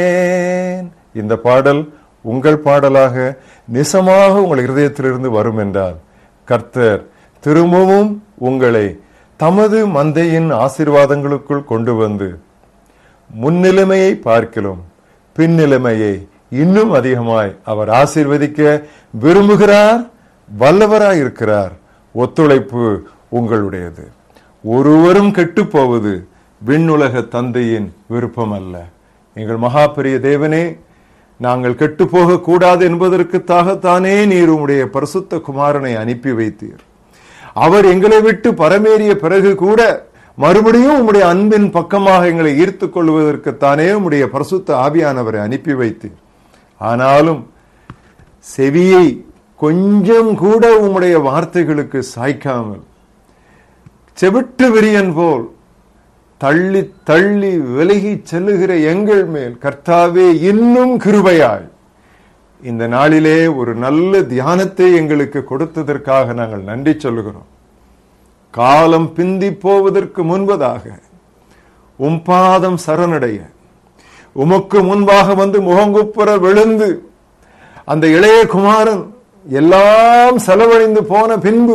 இந்த பாடல் உங்கள் பாடலாக நிசமாக உங்கள் இருதயத்திலிருந்து வரும் என்றால் கர்த்தர் திரும்பவும் உங்களை தமது மந்தையின் ஆசீர்வாதங்களுக்குள் கொண்டு வந்து முன்னிலைமையை பார்க்கிலும் பின்னிலைமையை இன்னும் அதிகமாய் அவர் ஆசீர்வதிக்க விரும்புகிறார் வல்லவராய் இருக்கிறார் ஒத்துழைப்பு உங்களுடையது ஒருவரும் கெட்டு போவது விண்ணுலக தந்தையின் விருப்பம் அல்ல எங்கள் மகா பெரிய தேவனே நாங்கள் கெட்டு போக கூடாது என்பதற்குத்தாகத்தானே நீர் உம்முடைய பரிசுத்த குமாரனை அனுப்பி வைத்தீர் அவர் எங்களை விட்டு பரமேறிய பிறகு கூட மறுபடியும் உம்முடைய அன்பின் பக்கமாக எங்களை ஈர்த்துக் கொள்வதற்குத்தானே உம்முடைய பரிசுத்த ஆவியானவரை அனுப்பி வைத்தீர் ஆனாலும் செவியை கொஞ்சம் கூட உம்முடைய வார்த்தைகளுக்கு சாய்க்காமல் செவிட்டு விரியன் போல் தள்ளி தள்ளி விலகி செல்லுகிற எங்கள் மேல் கர்த்தாவே இன்னும் கிருபையாய் இந்த நாளிலே ஒரு நல்ல தியானத்தை எங்களுக்கு கொடுத்ததற்காக நாங்கள் நன்றி சொல்லுகிறோம் காலம் பிந்தி போவதற்கு முன்பதாக உம் பாதம் சரணடைய உமக்கு முன்பாக வந்து முகங்குப்புற விழுந்து அந்த இளைய குமாரன் எல்லாம் செலவழிந்து போன பின்பு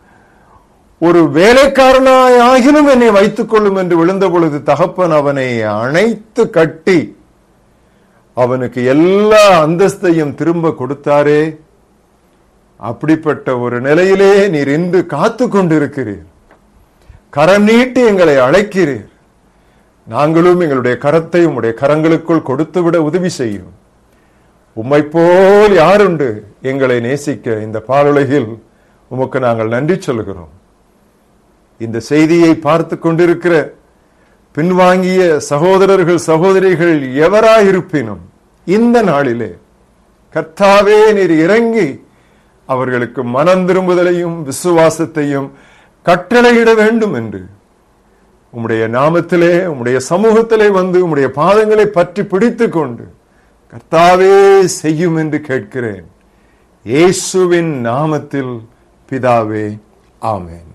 ஒரு வேலைக்காரனாய் ஆகிலும் என்னை வைத்துக் கொள்ளும் என்று விழுந்த பொழுது தகப்பன் அவனை அணைத்து கட்டி அவனுக்கு எல்லா அந்தஸ்தையும் திரும்ப கொடுத்தாரே அப்படிப்பட்ட ஒரு நிலையிலே நீர் இன்று காத்து கொண்டிருக்கிறீர் கரம் நீட்டி எங்களை அழைக்கிறீர் நாங்களும் எங்களுடைய கரத்தை உம்முடைய கரங்களுக்குள் கொடுத்துவிட உதவி செய்யும் உம்மை போல் யாருண்டு எங்களை நேசிக்க இந்த பாலுலகில் உமக்கு நாங்கள் நன்றி சொல்கிறோம் இந்த செய்தியை பார்த்து கொண்டிருக்கிற பின்வாங்கிய சகோதரர்கள் சகோதரிகள் எவராயிருப்பினும் இந்த நாளிலே கர்த்தாவே நீர் இறங்கி அவர்களுக்கு மனம் திரும்புதலையும் விசுவாசத்தையும் கட்டளையிட வேண்டும் என்று உம்முடைய நாமத்திலே உம்முடைய சமூகத்திலே வந்து உம்முடைய பாதங்களை பற்றி பிடித்துக் கொண்டு கர்த்தாவே செய்யும் என்று கேட்கிறேன் இயேசுவின் நாமத்தில் பிதாவே ஆமென்